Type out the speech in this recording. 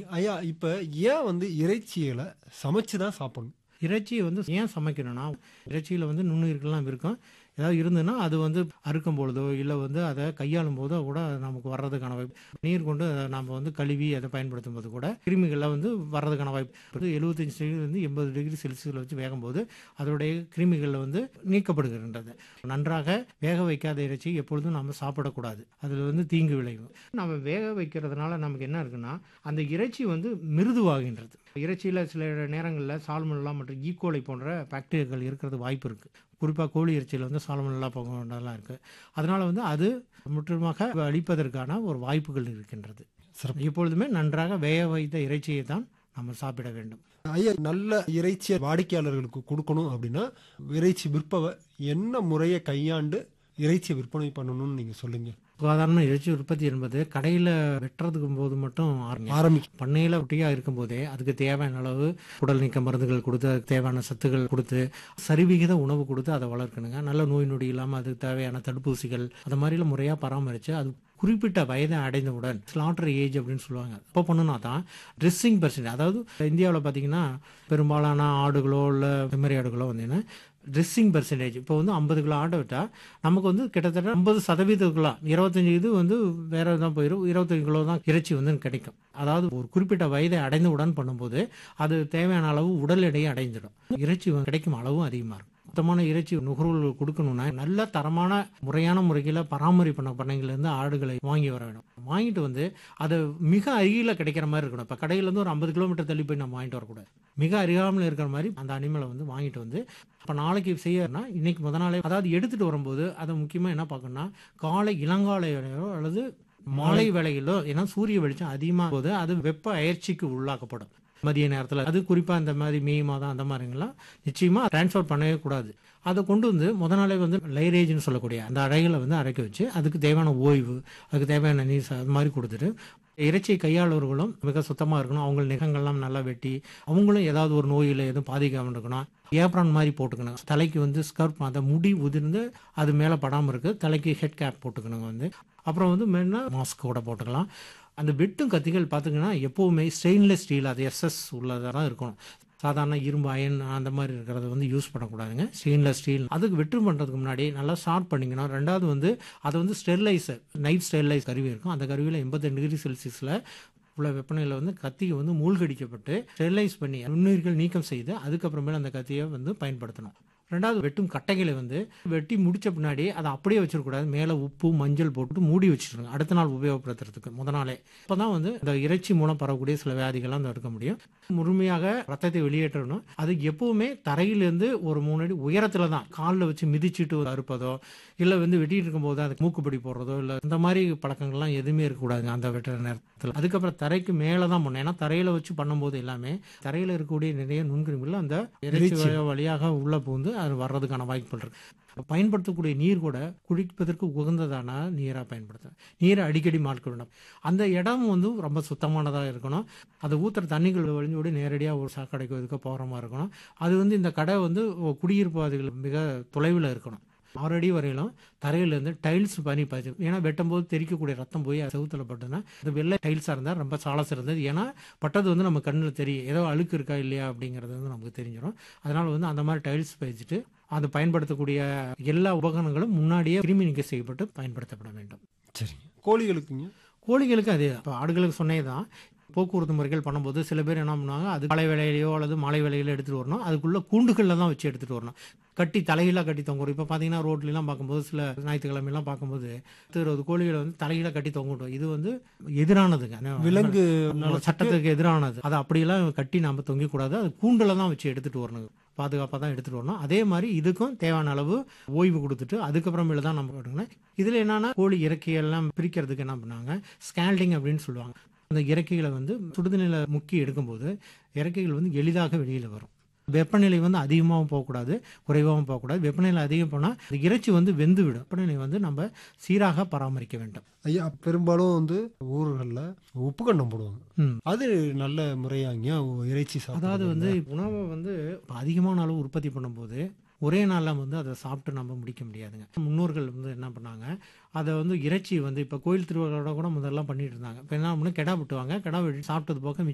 ஐயா இப்ப ஏன் வந்து இறைச்சிகளை சமைச்சு தான் சாப்பிடணும் இறைச்சியை வந்து ஏன் சமைக்கணும்னா இறைச்சியில் வந்து நுண்ணுயிர்கள்லாம் இருக்கும் ஏதாவது இருந்ததுன்னா அது வந்து அறுக்கும் பொழுதோ இல்லை வந்து அதை கையாளும் போதோ கூட நமக்கு வர்றதுக்கான வாய்ப்பு நீர் கொண்டு அதை நம்ம வந்து கழுவி அதை பயன்படுத்தும் போது கூட கிருமிகள்லாம் வந்து வர்றதுக்கான வாய்ப்பு வந்து எழுபத்தஞ்சு டிகிரிலேருந்து எண்பது டிகிரி செல்சியஸில் வச்சு வேகும்போது அதனுடைய கிருமிகள் வந்து நீக்கப்படுகின்றது நன்றாக வேக வைக்காத இறைச்சி எப்பொழுதும் நம்ம சாப்பிடக்கூடாது அதில் வந்து தீங்கு விளையும் நம்ம வேக வைக்கிறதுனால நமக்கு என்ன இருக்குன்னா அந்த இறைச்சி வந்து மிருதுவாகின்றது இறைச்சியில் சில நேரங்களில் சால்மல்லா மற்றும் ஈக்கோலை போன்ற பாக்டீரியாக்கள் இருக்கிறது வாய்ப்பு இருக்குது குறிப்பாக கோழி இறைச்சியில் வந்து சால்மல்லா போன்றதெல்லாம் இருக்குது அதனால் வந்து அது முற்றிலுமாக அழிப்பதற்கான ஒரு வாய்ப்புகள் இருக்கின்றது சிறப்பு எப்பொழுதுமே நன்றாக வேக வைத்த இறைச்சியை தான் நம்ம சாப்பிட வேண்டும் ஐயா நல்ல இறைச்சியை வாடிக்கையாளர்களுக்கு கொடுக்கணும் அப்படின்னா இறைச்சி விற்பவர் என்ன முறையை கையாண்டு இறைச்சியை விற்பனை பண்ணணும்னு நீங்க சொல்லுங்க சாதாரண இறைச்சி உற்பத்தி என்பது கடையில் வெட்டுறதுக்கு போது மட்டும் ஆரம்பிக்கும் ஆரம்பிக்கும் பண்ணையில் குட்டியாக இருக்கும்போதே அதுக்கு தேவையான அளவு உடல் நீக்க மருந்துகள் கொடுத்து அதுக்கு தேவையான சத்துக்கள் கொடுத்து சரிவிகித உணவு கொடுத்து அதை வளர்க்கணுங்க நல்ல நோய் நொடி இல்லாமல் அதுக்கு தேவையான தடுப்பூசிகள் அந்த மாதிரிலாம் முறையாக பராமரித்து அது குறிப்பிட்ட வயதை அடைந்தவுடன் ஸ்லாட்டர் ஏஜ் அப்படின்னு சொல்லுவாங்க இப்போ பண்ணுனா தான் ட்ரெஸ்ஸிங் பர்சன்ட் அதாவது இந்தியாவில் பார்த்தீங்கன்னா பெரும்பாலான ஆடுகளோ இல்லை செம்மறி ஆடுகளோ வந்தீங்கன்னா ட்ரெஸ்ஸிங் பர்சன்டேஜ் இப்போ வந்து ஐம்பது கிலோ ஆட்டை விட்டால் நமக்கு வந்து கிட்டத்தட்ட ஐம்பது சதவீதத்துக்குள்ள இருபத்தஞ்சு இது வந்து வேற தான் போயிடும் இருபத்தஞ்சு கிலோ தான் இறைச்சி வந்து கிடைக்கும் அதாவது ஒரு குறிப்பிட்ட வயதை அடைந்தவுடன் பண்ணும்போது அது தேவையான அளவு உடல் எடையை அடைஞ்சிடும் இறைச்சி வந்து கிடைக்கும் அளவும் அதிகமாக இருக்கும் சுத்தமான இறைச்சி நுகர்வோர்களுக்கு கொடுக்கணும்னா நல்ல தரமான முறையான முறையில் பராமரிப்பு பண்ண பண்ணைங்கள்லேருந்து ஆடுகளை வாங்கி வர வேண்டும் வாங்கிட்டு வந்து அது மிக அருகில் கிடைக்கிற மாதிரி இருக்கணும் இப்போ கடையிலேருந்து ஒரு ஐம்பது கிலோமீட்டர் தள்ளி போய் நம்ம வாங்கிட்டு வரக்கூடாது மிக அருகாமல் இருக்கிற மாதிரி அந்த அனிமலை வந்து வாங்கிட்டு வந்து இப்போ நாளைக்கு செய்யறனா இன்னைக்கு முத நாளே அதாவது எடுத்துட்டு வரும்போது அதை முக்கியமாக என்ன பார்க்கணும்னா காலை இளங்காலையோ அல்லது மாலை வேளையிலோ ஏன்னா சூரிய வெளிச்சம் அதிகமாக போது அது வெப்ப அயற்சிக்கு உள்ளாக்கப்படும் மதிய நேரத்தில் அது குறிப்பாக இந்த மாதிரி மே மாதம் அந்த மாதிரிங்கெல்லாம் நிச்சயமாக டிரான்ஸ்ஃபர் பண்ணவே கூடாது அதை கொண்டு வந்து முத நாளே வந்து லைரேஜ்னு சொல்லக்கூடிய அந்த அறைகளை வந்து அரைக்க வச்சு அதுக்கு தேவையான ஓய்வு அதுக்கு தேவையான நீர் ச- அது மாதிரி கொடுத்துட்டு இறைச்சியை கையாளவர்களும் மிக சுத்தமாக இருக்கணும் அவங்க நெகங்கள்லாம் நல்லா வெட்டி அவங்களும் ஏதாவது ஒரு நோயில் எதுவும் பாதிக்காமல் இருக்கணும் ஏப்ரான் மாதிரி போட்டுக்கணும் தலைக்கு வந்து ஸ்கர்ப் அந்த முடி உதிர்ந்து அது மேலே படாமல் இருக்கு தலைக்கு ஹெட் கேப் போட்டுக்கணுங்க வந்து அப்புறம் வந்து மெயினா மாஸ்க் கூட போட்டுக்கலாம் அந்த வெட்டும் கத்திகள் பார்த்தீங்கன்னா எப்போவுமே ஸ்டெயின்லெஸ் ஸ்டீல் அது எஸ்எஸ் உள்ளதாக தான் இருக்கணும் சாதாரண இரும்பு அயன் அந்த மாதிரி இருக்கிறத வந்து யூஸ் பண்ணக்கூடாதுங்க ஸ்டெயின்லெஸ் ஸ்டீல் அதுக்கு வெட்டு பண்ணுறதுக்கு முன்னாடி நல்லா ஷார்ட் பண்ணிக்கணும் ரெண்டாவது வந்து அதை வந்து ஸ்டெர்லைசர் நைட் ஸ்டெர்லைஸ் கருவி இருக்கும் அந்த கருவியில் எண்பத்தெண்டு டிகிரி செல்சியஸில் உள்ள வெப்பநிலையில் வந்து கத்தியை வந்து மூழ்கடிக்கப்பட்டு ஸ்டெர்லைஸ் பண்ணி நுண்ணுயிர்கள் நீக்கம் செய்து அதுக்கப்புறமேல அந்த கத்தியை வந்து பயன்படுத்தணும் ரெண்டாவது வெட்டும் கட்டைகளை வந்து வெட்டி முடிச்ச பின்னாடி அதை அப்படியே வச்சிடக்கூடாது மேலே உப்பு மஞ்சள் போட்டு மூடி வச்சிருங்க அடுத்த நாள் உபயோகப்படுத்துறதுக்கு முத நாளே அப்போ தான் வந்து இந்த இறைச்சி மூலம் பரவக்கூடிய சில வியாதிகள்லாம் தடுக்க முடியும் முழுமையாக ரத்தத்தை வெளியேற்றணும் அது எப்பவுமே தரையிலேருந்து ஒரு மூணு அடி உயரத்தில் தான் காலில் வச்சு மிதிச்சிட்டு அறுப்பதோ இல்லை வந்து வெட்டிட்டு இருக்கும்போது அதுக்கு மூக்குப்படி போடுறதோ இல்லை இந்த மாதிரி பழக்கங்கள்லாம் எதுவுமே இருக்கக்கூடாதுங்க அந்த வெட்டுற நேரத்தில் அதுக்கப்புறம் தரைக்கு மேலே தான் பண்ணணும் ஏன்னா தரையில் வச்சு பண்ணும்போது எல்லாமே தரையில் இருக்கக்கூடிய நிறைய நுண்கிருமிகள் அந்த இறைச்சி வழி- வழியாக உள்ள புகுந்து அது வர்றதுக்கான வாய்ப்புகள் இருக்கு பயன்படுத்தக்கூடிய நீர் கூட குடிப்பதற்கு உகந்ததான நீராக பயன்படுத்தணும் நீரை அடிக்கடி மாற்ற வேண்டும் அந்த இடம் வந்து ரொம்ப சுத்தமானதாக இருக்கணும் அது ஊற்றுற தண்ணிகள் வழிஞ்சு விட நேரடியாக ஒரு சாக்கடைக்கு இதுக்கு போகிற மாதிரி இருக்கணும் அது வந்து இந்த கடை வந்து குடியிருப்பு அதுகள் மிக தொலைவில் இருக்கணும் ஆறு அடி வரையிலும் தரையிலேருந்து டைல்ஸ் பண்ணி பாய்ச்சு ஏன்னா வெட்டும்போது தெறிக்கக்கூடிய ரத்தம் போய் செவுத்துல பட்டுன்னா அது வெள்ளை டைல்ஸாக இருந்தால் ரொம்ப சால சிறந்தது ஏன்னா பட்டது வந்து நம்ம கண்ணில் தெரியும் ஏதோ அழுக்கு இருக்கா இல்லையா அப்படிங்கிறது வந்து நமக்கு தெரிஞ்சிடும் அதனால வந்து அந்த மாதிரி டைல்ஸ் பாய்ச்சிட்டு அது பயன்படுத்தக்கூடிய எல்லா உபகரணங்களும் முன்னாடியே கிருமி நீக்க செய்யப்பட்டு பயன்படுத்தப்பட வேண்டும் சரிங்க கோழிகளுக்குங்க கோழிகளுக்கு அதே இப்போ ஆடுகளுக்கு சொன்னே தான் போக்குவரத்து முறைகள் பண்ணும்போது சில பேர் என்ன பண்ணுவாங்க அது காலை வேலையிலையோ அல்லது மாலை வேலையில எடுத்துகிட்டு வரணும் அதுக்குள்ள கூண்டுகளில் தான் வச்சு எடுத்துகிட்டு வரணும் கட்டி தலைகீழாக கட்டி தொங்கும் இப்போ பார்த்தீங்கன்னா ரோட்லலாம் பார்க்கும்போது சில ஞாயிற்றுக்கிழமையெல்லாம் பார்க்கும்போது பத்து இருபது கோழிகளை வந்து தலைகீழாக கட்டி தொங்கிட்டோம் இது வந்து எதிரானதுங்க விலங்கு நம்ம சட்டத்துக்கு எதிரானது அதை அப்படியெல்லாம் கட்டி நம்ம தொங்க கூடாது அது கூண்டில் தான் வச்சு எடுத்துட்டு வரணும் பாதுகாப்பாக தான் எடுத்துட்டு வரணும் அதே மாதிரி இதுக்கும் தேவையான அளவு ஓய்வு கொடுத்துட்டு அதுக்கப்புறமேல தான் நம்ம எடுக்கணும் இதில் என்னன்னா கோழி இறக்கையெல்லாம் பிரிக்கிறதுக்கு என்ன பண்ணாங்க ஸ்கேல்டிங் அப்படின்னு சொல்லுவாங்க அந்த இறக்கைகளை வந்து சுடுதண்ணில முக்கி எடுக்கும்போது இறக்கைகள் வந்து எளிதாக வெளியில் வரும் வெப்பநிலை வந்து அதிகமாகவும் போகக்கூடாது குறைவாகவும் போகக்கூடாது வெப்பநிலை அதிகம் போனால் அந்த இறைச்சி வந்து வெந்து விடும் வெப்பநிலை வந்து நம்ம சீராக பராமரிக்க வேண்டும் ஐயா பெரும்பாலும் வந்து ஊர்களில் உப்பு கண்டம் போடுவாங்க ம் அது நல்ல முறையாங்க இறைச்சி சாப்பிடுறது அதாவது வந்து உணவை வந்து இப்ப அதிகமான அளவு உற்பத்தி பண்ணும்போது ஒரே நாளில் வந்து அதை சாப்பிட்டு நம்ம முடிக்க முடியாதுங்க முன்னோர்கள் வந்து என்ன பண்ணாங்க அதை வந்து இறைச்சி வந்து இப்போ கோயில் திருவிழாவோட கூட முதல்லாம் பண்ணிட்டு இருந்தாங்க இப்போ என்ன பண்ணு கெடா விட்டுவாங்க கெடா வெட்டி சாப்பிட்டது போக